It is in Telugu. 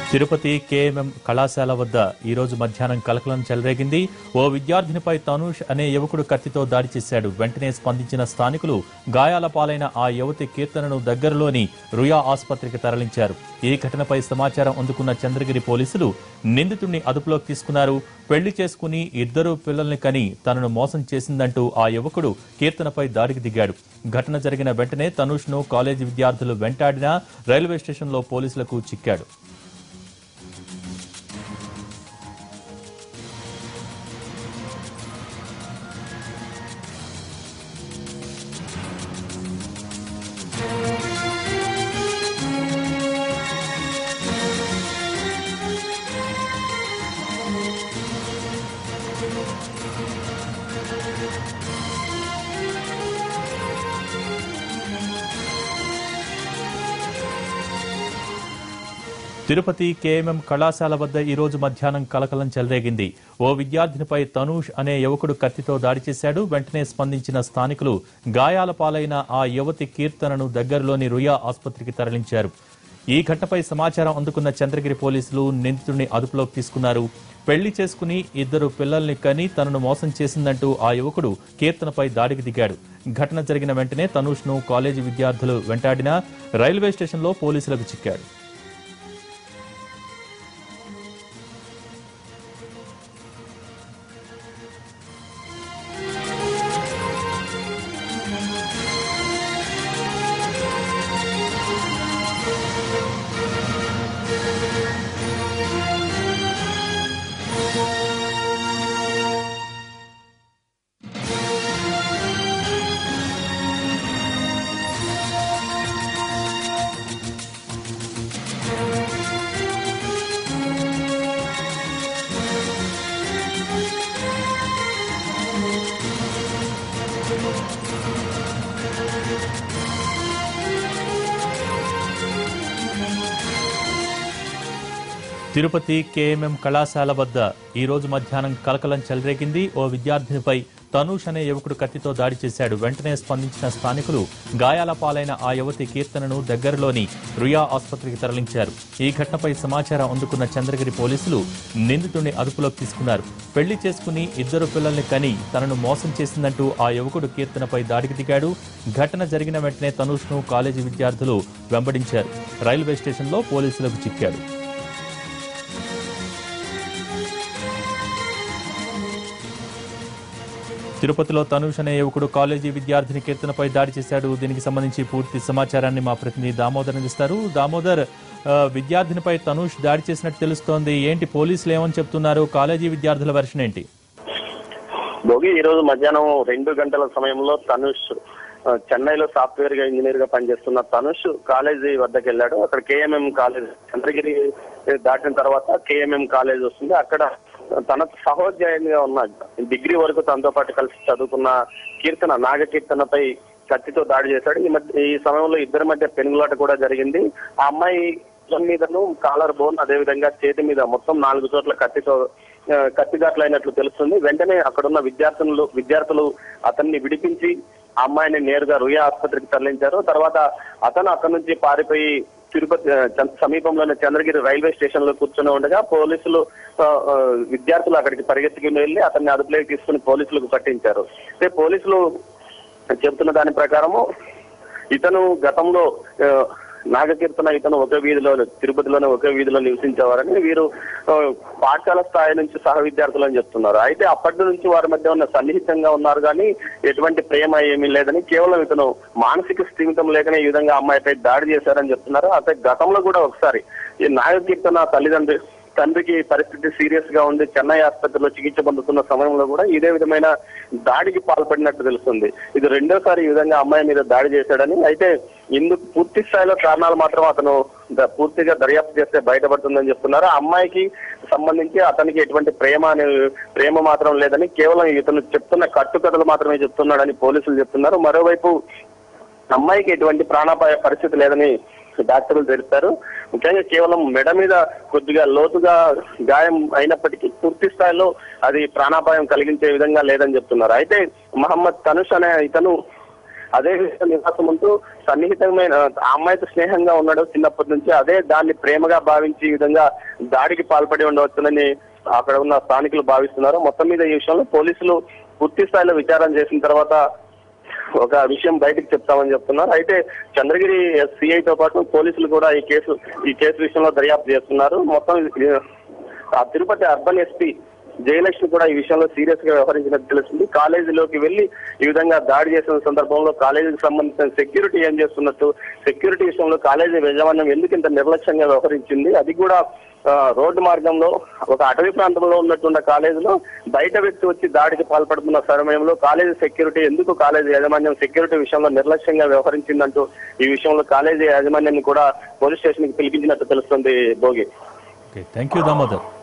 తిరుపతి కేఎంఎం కళాశాల వద్ద ఈ రోజు మధ్యాహ్నం కలకలం చెలరేగింది ఓ విద్యార్థినిపై తనూష్ అనే యువకుడు కత్తితో దాడి చేశాడు వెంటనే స్పందించిన స్థానికులు గాయాల పాలైన ఆ యువతి కీర్తనను దగ్గరలోని రుయా ఆసుపత్రికి తరలించారు ఈ ఘటనపై సమాచారం అందుకున్న చంద్రగిరి పోలీసులు నిందితుడిని అదుపులోకి తీసుకున్నారు పెళ్లి చేసుకుని ఇద్దరు పిల్లల్ని కని తనను మోసం చేసిందంటూ ఆ యువకుడు కీర్తనపై దాడికి దిగాడు ఘటన జరిగిన వెంటనే తనూష్ను కాలేజీ విద్యార్థులు వెంటాడినా రైల్వే స్టేషన్లో పోలీసులకు చిక్కాడు తిరుపతి కేఎంఎం కళాశాల వద్ద ఈ రోజు మధ్యాహ్నం కలకలం చెలరేగింది ఓ విద్యార్థినిపై తనూష్ అనే యువకుడు కత్తితో దాడి చేశాడు వెంటనే స్పందించిన స్థానికులు గాయాల పాలైన ఆ యువతి కీర్తనను దగ్గరలోని రుయా ఆసుపత్రికి తరలించారు ఈ ఘటనపై సమాచారం అందుకున్న చంద్రగిరి పోలీసులు నిందితుడిని అదుపులోకి తీసుకున్నారు పెళ్లి చేసుకుని ఇద్దరు పిల్లల్ని కని తనను మోసం చేసిందంటూ ఆ యువకుడు కీర్తనపై దాడికి దిగాడు ఘటన జరిగిన వెంటనే తనూష్ను కాలేజీ విద్యార్థులు వెంటాడినా రైల్వే స్టేషన్లో పోలీసులకు చిక్కాడు తిరుపతి కేఎంఎం కళాశాల వద్ద ఈ రోజు మధ్యాహ్నం కలకలం చెలరేగింది ఓ విద్యార్థినిపై తనూష్ అనే యువకుడు కత్తితో దాడి చేశాడు వెంటనే స్పందించిన స్థానికులు గాయాల పాలైన ఆ యువతి కీర్తనను దగ్గరలోని రుయా ఆసుపత్రికి తరలించారు ఈ ఘటనపై సమాచారం అందుకున్న చంద్రగిరి పోలీసులు నిందితుడిని అదుపులోకి తీసుకున్నారు పెళ్లి చేసుకుని ఇద్దరు పిల్లల్ని కని తనను మోసం చేసిందంటూ ఆ యువకుడు కీర్తనపై దాడికి దిగాడు ఘటన జరిగిన వెంటనే తనూష్ను కాలేజీ విద్యార్థులు వెంబడించారు రైల్వే స్టేషన్లో పోలీసులకు చిక్కాడు తిరుపతిలో తనుష్ అనే యువకుడు కాలేజీ విద్యార్థిని కీర్తనపై దాడి చేశాడు దీనికి సంబంధించి పూర్తి సమాచారాన్ని మా ప్రతినిధి దామోదర్ అందిస్తారు దామోదర్ ఆ, విద్యార్థినిపై తనుష్ దాడి చేసినట్టు తెలుస్తోంది ఏంటి పోలీసులు ఏమని చెప్తున్నారు కాలేజీ విద్యార్థుల వెర్షన్ ఏంటి భోగి ఈ రోజు మధ్యాహ్నం రెండు గంటల సమయంలో తనుష్ ఆ, చెన్నైలో సాఫ్ట్వేర్ గా ఇంజనీర్ గా పనిచేస్తున్న తనుష్ కాలేజీ వద్దకు వెళ్ళాడు అక్కడ కేఎంఎం కాలేజ్ చంద్రగిరి దాటిన తర్వాత కేఎంఎం కాలేజ్ వస్తుంది అక్కడ తన సహోద్యాయునిగా ఉన్న డిగ్రీ వరకు తనతో పాటు కలిసి చదువుకున్న కీర్తన నాగ కీర్తనపై కత్తితో దాడి చేశాడు ఈ మధ్య ఈ సమయంలో ఇద్దరి మధ్య పెనుగులాట కూడా జరిగింది ఆ అమ్మాయి భుజం మీదను కాలర్ బోన్ అదే విధంగా చేతి మీద మొత్తం నాలుగు చోట్ల కత్తితో ఆ, కత్తిగాట్లైనట్లు తెలుస్తుంది వెంటనే అక్కడున్న విద్యార్థులు విద్యార్థులు అతన్ని విడిపించి ఆ అమ్మాయిని నేరుగా రుయా ఆసుపత్రికి తరలించారు తర్వాత అతను అక్కడి నుంచి పారిపోయి తిరుపతి ఆ, చం- సమీపంలోని చంద్రగిరి రైల్వే స్టేషన్ లో కూర్చొని ఉండగా పోలీసులు ఆ, ఆ, విద్యార్థులు అక్కడికి పరిగెత్తుకుని వెళ్లి అతన్ని అదుపులోకి తీసుకుని పోలీసులకు పట్టించారు అయితే పోలీసులు చెబుతున్న దాని ప్రకారము ఇతను గతంలో ఆ, నాగకీర్తన ఇతను ఒకే వీధిలో తిరుపతిలోనే ఒకే వీధిలో నివసించేవారని వీరు ఆ, పాఠశాల స్థాయి నుంచి సహ విద్యార్థులు అని చెప్తున్నారు అయితే అప్పటి నుంచి వారి మధ్య ఉన్న సన్నిహితంగా ఉన్నారు కానీ ఎటువంటి ప్రేమ ఏమీ లేదని కేవలం ఇతను మానసిక స్థిమితం లేకనే ఈ విధంగా అమ్మాయిపై దాడి చేశారని చెప్తున్నారు అయితే గతంలో కూడా ఒకసారి ఈ నాగకీర్తన తల్లిదండ్రి తండ్రికి పరిస్థితి సీరియస్ గా ఉంది చెన్నై ఆసుపత్రిలో చికిత్స పొందుతున్న సమయంలో కూడా ఇదే విధమైన దాడికి పాల్పడినట్టు తెలుస్తుంది ఇది రెండోసారి ఈ విధంగా అమ్మాయి మీద దాడి చేశాడని అయితే ఇందుకు పూర్తి స్థాయిలో కారణాలు మాత్రం అతను ద- పూర్తిగా దర్యాప్తు చేస్తే బయటపడుతుందని చెప్తున్నారు ఆ అమ్మాయికి సంబంధించి అతనికి ఎటువంటి ప్రేమ అనే ప్రేమ మాత్రం లేదని కేవలం ఇతను చెప్తున్న కట్టుకథలు మాత్రమే చెప్తున్నాడని పోలీసులు చెప్తున్నారు మరోవైపు అమ్మాయికి ఎటువంటి ప్రాణాపాయ పరిస్థితి లేదని డాక్టర్లు తెలుస్తారు ముఖ్యంగా కేవలం మెడ మీద కొద్దిగా లోతుగా గాయం అయినప్పటికీ పూర్తి స్థాయిలో అది ప్రాణాపాయం కలిగించే విధంగా లేదని చెప్తున్నారు అయితే మహమ్మద్ తనుష్ అనే ఇతను అదే విధంగా నివాసం ఉంటూ సన్నిహితమైన ఆ అమ్మాయితో స్నేహంగా ఉన్నాడు చిన్నప్పటి నుంచి అదే దాన్ని ప్రేమగా భావించి ఈ విధంగా దాడికి పాల్పడి ఉండవచ్చునని అక్కడ ఉన్న స్థానికులు భావిస్తున్నారు మొత్తం మీద ఈ విషయంలో పోలీసులు పూర్తి స్థాయిలో విచారణ చేసిన తర్వాత ఒక విషయం బయటకు చెప్తామని చెప్తున్నారు అయితే చంద్రగిరి సిఐ తో పాటు పోలీసులు కూడా ఈ కేసు ఈ కేసు విషయంలో దర్యాప్తు చేస్తున్నారు మొత్తం ఇది, ఆ తిరుపతి అర్బన్ ఎస్పీ జయలక్ష్మి కూడా ఈ విషయంలో సీరియస్ గా వ్యవహరించినట్టు తెలిసింది కాలేజీలోకి వెళ్లి ఈ విధంగా దాడి చేసిన సందర్భంలో కాలేజీకి సంబంధించిన సెక్యూరిటీ ఏం చేస్తున్నట్టు సెక్యూరిటీ విషయంలో కాలేజీ యాజమాన్యం ఎందుకు ఇంత నిర్లక్ష్యంగా వ్యవహరించింది అది కూడా ఆ, రోడ్డు మార్గంలో ఒక అటవీ ప్రాంతంలో ఉన్నట్టున్న కాలేజీలో బయట వ్యక్తి వచ్చి దాడికి పాల్పడుతున్న సమయంలో కాలేజీ సెక్యూరిటీ ఎందుకు కాలేజీ యాజమాన్యం సెక్యూరిటీ విషయంలో నిర్లక్ష్యంగా వ్యవహరించిందంటూ ఈ విషయంలో కాలేజీ యాజమాన్యాన్ని కూడా పోలీస్ స్టేషన్ కి పిలిపించినట్టు తెలుస్తుంది Bhogi okay thank you Damodar